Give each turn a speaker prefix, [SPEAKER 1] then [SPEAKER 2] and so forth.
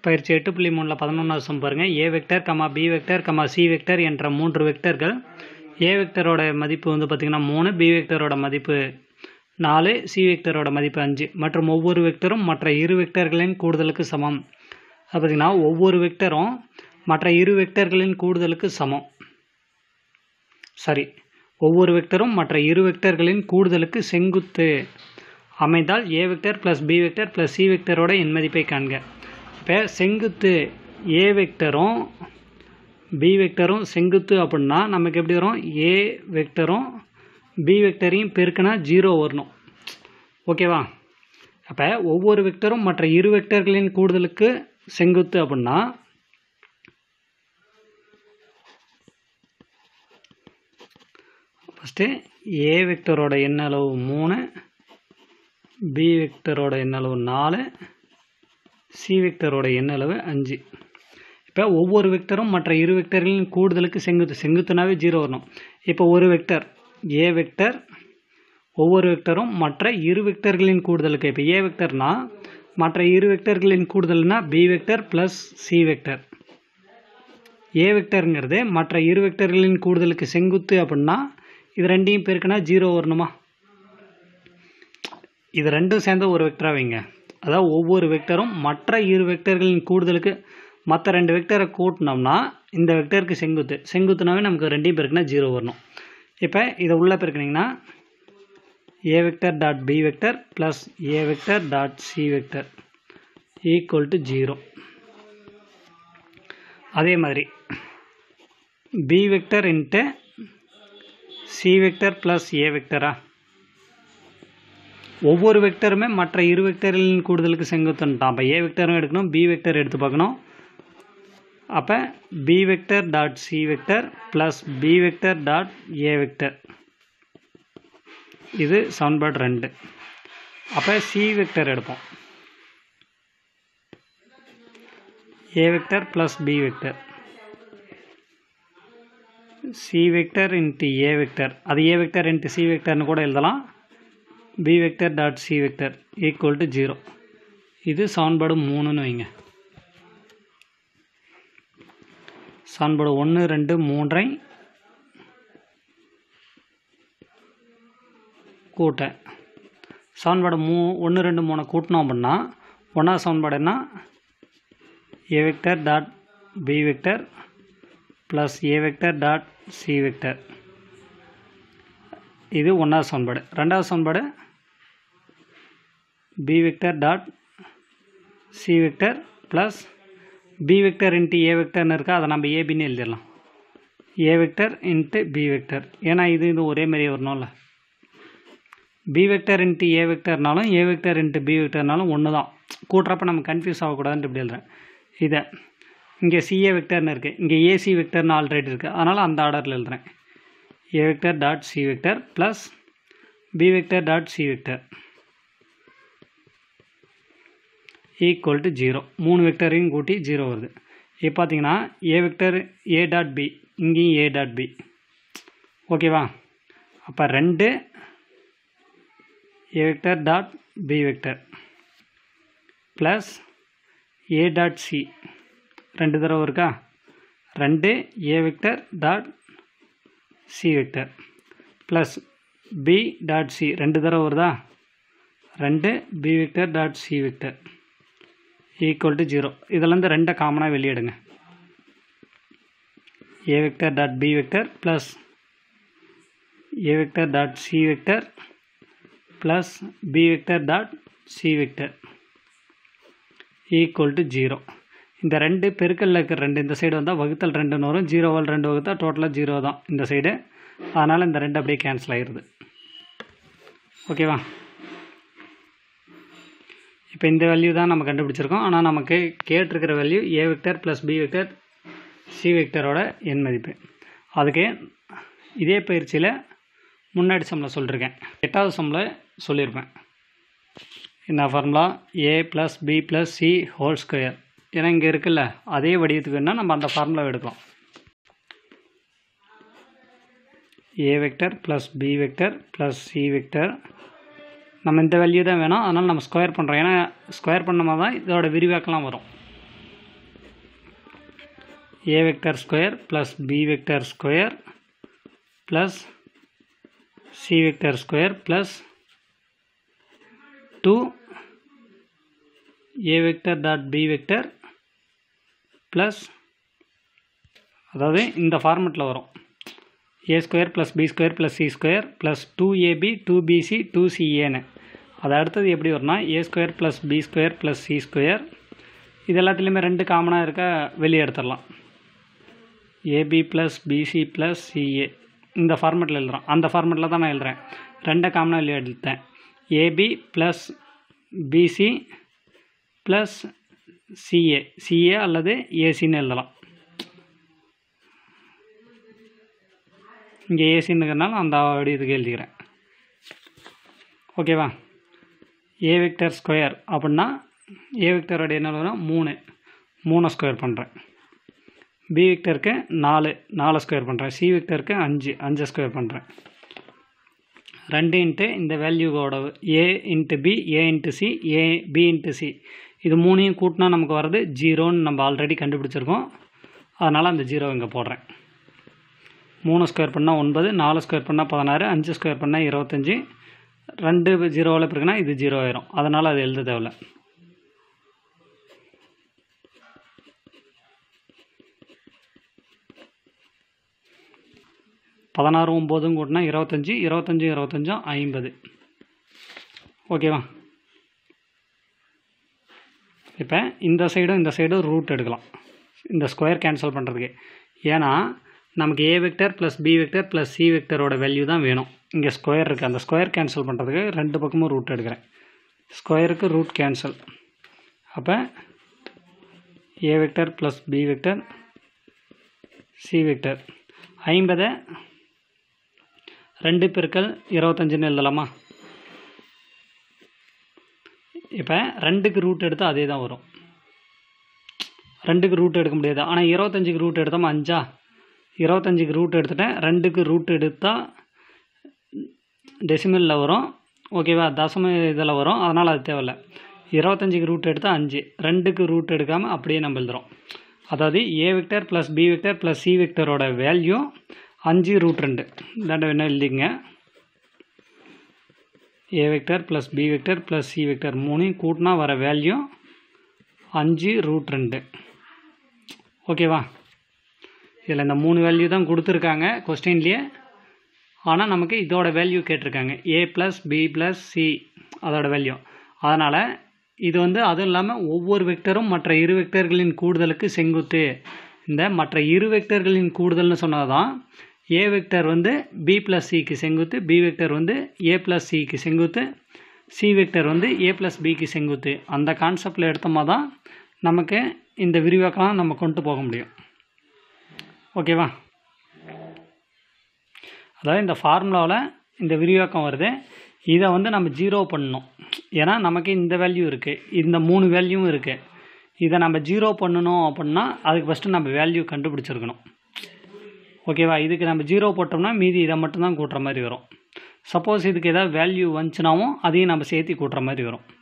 [SPEAKER 1] பயிற்சி எட்டு புள்ளி மூணில் பதினொன்றாவது சம் பாருங்கள் A vector comma B vector comma C vector என்ற மூன்று வெக்டர்கள் ஏ வெக்டரோட மதிப்பு வந்து பார்த்திங்கன்னா மூணு பி வெக்டரோட மதிப்பு நாலு சி வெக்டரோட மதிப்பு அஞ்சு மற்றும் ஒவ்வொரு வெக்டரும் மற்ற இரு வெக்டர்களின் கூடுதலுக்கு சமம் அது பார்த்திங்கன்னா ஒவ்வொரு வெக்டரும் மற்ற இரு வெக்டர்களின் கூடுதலுக்கு சமம் சரி ஒவ்வொரு வெக்டரும் மற்ற இரு வெக்டர்களின் கூடுதலுக்கு செங்குத்து அமைந்தால் A vector plus B vector plus C வெக்டரோட எண் மதிப்பை காண்க இப்போ செங்குத்து ஏ வெக்டரும் பி வெக்டரும் செங்குத்து அப்படின்னா நமக்கு எப்படி வரும் ஏ வெக்டரும் பி வெக்டரையும் பெருக்கினா ஜீரோ வரணும் ஓகேவா அப்போ ஒவ்வொரு வெக்டரும் மற்ற இரு வெக்டர்களின் கூடுதலுக்கு செங்குத்து அப்படின்னா ஃபஸ்ட்டு ஏ வெக்டரோட எண் அளவு மூணு பி வெக்டரோட எண் அளவு நாலு சி வெக்டரோட எண் அளவு அஞ்சு இப்போ ஒவ்வொரு வெக்டரும் மற்ற இரு வெக்டர்களின் கூடுதலுக்கு செங்குத்து செங்குத்துனாவே ஜீரோ வரணும் இப்போ ஒரு வெக்டர் ஏ வெக்டர் ஒவ்வொரு வெக்டரும் மற்ற இரு வெக்டர்களின் கூடுதலுக்கு இப்போ ஏ வெக்டர்னா மற்ற இரு வெக்டர்களின் கூடுதல்னா B vector plus C vector A வெக்டருங்கிறது மற்ற இரு வெக்டர்களின் கூடுதலுக்கு செங்குத்து அப்படின்னா இது ரெண்டையும் பெருக்கினா ஜீரோ வரணுமா இது ரெண்டும் சேர்ந்த ஒரு வெக்டராக வைங்க அதாவது ஒவ்வொரு வெக்டரும் மற்ற இரு வெக்டர்களின் கூடுதலுக்கு மற்ற ரெண்டு வெக்டரை கூட்டினோம்னா இந்த வெக்டருக்கு செங்குத்து செங்குத்துனாவே நமக்கு ரெண்டையும் பெருக்குனா ஜீரோ வரணும் இப்போ இதை உள்ளே பெருக்கினீங்கன்னா A vector dot B vector plus A vector dot C vector equal to zero அதே மாதிரி B vector into C vector plus A வெக்டரா ஒவ்வொரு வெக்டருமே மற்ற இரு வெக்டர்களின் கூடுதலுக்கு செங்குத்துன்ட்டான் அப்போ ஏ வெக்டரும் எடுக்கணும் பி வெக்டர் எடுத்து பார்க்கணும் அப்போ B vector dot C vector plus B vector dot A vector இது சமன்பாடு ரெண்டு அப்போ சி வெக்டர் எடுப்போம் A vector plus B vector C vector into A vector அது ஏ வெக்டர் இன்ட்டு சி வெக்டர்னு கூட எழுதலாம் B vector dot C vector equal to zero இது சமன்பாடு மூணுன்னு வைங்க சமன்பாடு ஒன்று ரெண்டு மூன்றை கூட்ட சமன்பாடு மூ ஒன்று ரெண்டு மூணை கூட்டினோம் அப்படின்னா ஒன்றா சமன்பாடுனா A vector dot B vector plus A vector dot C vector இது ஒன்றாவது சமன்பாடு ரெண்டாவது சமன்பாடு B vector dot C vector plus B vector into A வெக்டர்னு இருக்கா அதை நம்ம ஏபின்னு எழுதிடலாம் A vector into B vector ஏன்னா இது இது ஒரே மாதிரியே வரணும்ல பி வெக்டர் இன்ட்டு ஏ வெக்டர்னாலும் ஏ வெக்டர் இன்ட்டு பி வெக்டர்னாலும் ஒன்று தான் கூட்டுறப்ப நம்ம கன்ஃபியூஸ் ஆகக்கூடாதுன்ட்டு இப்படி எழுதுறேன் இதை இங்கே சிஏ வெக்டர்னு இருக்குது இங்கே ஏசி வெக்டர்னு ஆல்ரெடி இருக்குது அதனால் அந்த ஆர்டரில் எழுதுறேன் A vector dot C vector plus B vector dot C vector equal to zero மூணு வெக்டரையும் கூட்டி ஜீரோ வருது இப்போ பார்த்தீங்கன்னா A vector A dot B இங்கேயும் ஏ டாட் பி ஓகேவா அப்போ ரெண்டு A vector dot B vector plus A dot C ரெண்டு தடவை இருக்கா ரெண்டு A vector dot C vector plus B dot C ரெண்டு தடவை வருதா ரெண்டு B vector dot C vector equal to zero இதிலேருந்து ரெண்டை காமனாக வெளியிடுங்க A vector dot B vector plus A vector dot C vector plus B vector dot C vector equal to zero இந்த ரெண்டு பெருக்கல்ல இருக்கிற ரெண்டு இந்த சைடு வந்தால் வகுத்தல் ரெண்டுன்னு வரும் ஜீரோவால் ரெண்டு வகுத்தா டோட்டலாக ஜீரோ தான் இந்த சைடு அதனால் இந்த ரெண்டு அப்படியே கேன்சல் ஆகிடுது ஓகேவா இப்போ இந்த வேல்யூ தான் நம்ம கண்டுபிடிச்சிருக்கோம் ஆனால் நமக்கு கேட்டிருக்கிற value A vector plus B vector C வெக்டரோட எண் மதிப்பு அதுக்கு இதே பயிற்சியில் முன்னாடி சம்மில் சொல்லியிருக்கேன் எட்டாவது சம்மில் சொல்லியிருப்பேன் என்ன formula A plus B plus C whole square ஏன்னா இங்கே இருக்குல்ல அதே வடிவத்துக்கு வேணால் நம்ம அந்த ஃபார்முலா எடுக்கலாம் A vector plus B vector plus C vector நம்ம இந்த வேல்யூ தான் வேணும் அதனால் நம்ம ஸ்கொயர் பண்ணுறோம் ஏன்னா ஸ்கொயர் பண்ணோமா தான் இதோட விரிவாக்கலாம் வரும் A vector square plus B vector square plus C vector square plus two A vector dot B vector plus அதாவது இந்த ஃபார்மெட்டில் வரும் A square plus B square plus C square plus two AB two BC two சிஏன்னு அது அடுத்தது எப்படி வரும்னா A square plus B square plus C square இது எல்லாத்துலேயுமே ரெண்டு காமனாக இருக்க வெளியே எடுத்துடலாம் AB plus BC plus CA இந்த ஃபார்மெட்டில் எழுதுறோம் அந்த ஃபார்மெட்டில் தான் நான் எழுதுறேன் ரெண்டை காமனாக வெளியே எடுத்தேன் AB plus BC plus CA CA அல்லது ஏசின்னு எழுதலாம் இங்கே ஏசின்னுங்கிறனால அந்த வடிவத்துக்கு எழுதிக்கிறேன் ஓகேவா ஏ வெக்டர் ஸ்கொயர் அப்படின்னா ஏ வெக்டரோட என்ன வரும் மூணு மூணை ஸ்கொயர் பண்ணுறேன் பி வெக்டருக்கு நாலு நாலு ஸ்கொயர் பண்ணுறேன் சி வெக்டருக்கு அஞ்சு அஞ்சை ஸ்கொயர் பண்ணுறேன் ரெண்டு இன்ட்டு இந்த வேல்யூவோட A into B A into C A B into C இது மூணையும் கூட்டினா நமக்கு வர்றது ஜீரோன்னு நம்ம ஆல்ரெடி கண்டுபிடிச்சிருக்கோம் அதனால் அந்த ஜீரோ இங்கே போடுறேன் மூணு ஸ்கொயர் பண்ணால் ஒன்பது நாலு ஸ்கொயர் பண்ணால் பதினாறு அஞ்சு ஸ்கொயர் பண்ணால் இருபத்தஞ்சி ரெண்டு ஜீரோவில் இருக்குன்னா இது ஜீரோ ஆயிரும் அதனால் அது எழுத தேவையில்ல பதினாறு ஒம்போதும் கூட்டினா இருபத்தஞ்சி இருபத்தஞ்சி இருபத்தஞ்சும் ஐம்பது ஓகேவா இப்போ இந்த சைடும் இந்த சைடும் ரூட் எடுக்கலாம் இந்த ஸ்கொயர் கேன்சல் பண்ணுறதுக்கு ஏன்னா நமக்கு A vector plus B vector plus C வெக்டரோட வேல்யூ தான் வேணும் இங்கே ஸ்கொயர் இருக்குது அந்த ஸ்கொயர் கேன்சல் பண்ணுறதுக்கு ரெண்டு பக்கமும் ரூட் எடுக்கிறேன் ஸ்கொயருக்கு ரூட் கேன்சல் அப்போ A vector plus B vector C vector ஐம்பதை ரெண்டு பெருக்கள் இருபத்தஞ்சுன்னு எழுதலாமா இப்போ ரெண்டுக்கு ரூட் எடுத்தால் அதே தான் வரும் ரெண்டுக்கு ரூட் எடுக்க முடியாது ஆனால் இருபத்தஞ்சுக்கு ரூட் எடுத்தோமா அஞ்சா இருபத்தஞ்சுக்கு ரூட் எடுத்துட்டேன் ரெண்டுக்கு ரூட் எடுத்தால் டெசிமலில் வரும் ஓகேவா தசம இதில் வரும் அதனால் அது தேவையில்ல இருபத்தஞ்சுக்கு ரூட் எடுத்தால் அஞ்சு ரெண்டுக்கு ரூட் எடுக்காமல் அப்படியே நம்ம எழுதுகிறோம் அதாவது A vector plus B vector plus C வெக்டரோட வேல்யூ அஞ்சு ரூட் ரெண்டு இதாண்ட வேணால் எழுதிங்க A vector plus B vector plus C vector மூணையும் கூட்டினா வர வேல்யூ அஞ்சு ரூட் ரெண்டு ஓகேவா இதில் இந்த மூணு வேல்யூ தான் கொடுத்துருக்காங்க கொஸ்டின்லேயே ஆனால் நமக்கு இதோட வேல்யூ கேட்டிருக்காங்க A plus B plus C அதோட வேல்யூ அதனால் இது வந்து அதுவும் இல்லாமல் ஒவ்வொரு வெக்டரும் மற்ற இரு வெக்டர்களின் கூடுதலுக்கு செங்குத்து இந்த மற்ற இரு வெக்டர்களின் கூடுதல்னு சொன்னது தான் ஏ வெக்டர் வந்து பி ப்ளஸ் சிக்கு செங்குத்து பி வெக்டர் வந்து ஏ ப்ளஸ் சிக்கு செங்குத்து சி வெக்டர் வந்து ஏ ப்ளஸ் பிக்கு செங்குத்து அந்த கான்செப்டில் எடுத்தோமா தான் நமக்கு இந்த விரிவாக்கம் நம்ம கொண்டு போக முடியும் ஓகேவா அதாவது இந்த ஃபார்முலாவில் இந்த விரிவாக்கம் வருது இதை வந்து நம்ம ஜீரோ பண்ணணும் ஏன்னா நமக்கு இந்த வேல்யூ இருக்குது இந்த மூணு வேல்யூவும் இருக்குது இதை நம்ம ஜீரோ பண்ணணும் அப்படின்னா அதுக்கு ஃபஸ்ட்டு நம்ம வேல்யூ கண்டுபிடிச்சிருக்கணும் ஓகேவா இதுக்கு நம்ம ஜீரோ போட்டோம்னா மீதி இதை மட்டும்தான் கூட்டுற மாதிரி வரும் சப்போஸ் இதுக்கு ஏதாவது வேல்யூ வந்துச்சுனாவும் அதையும் நம்ம சேர்த்து கூட்டுற மாதிரி வரும்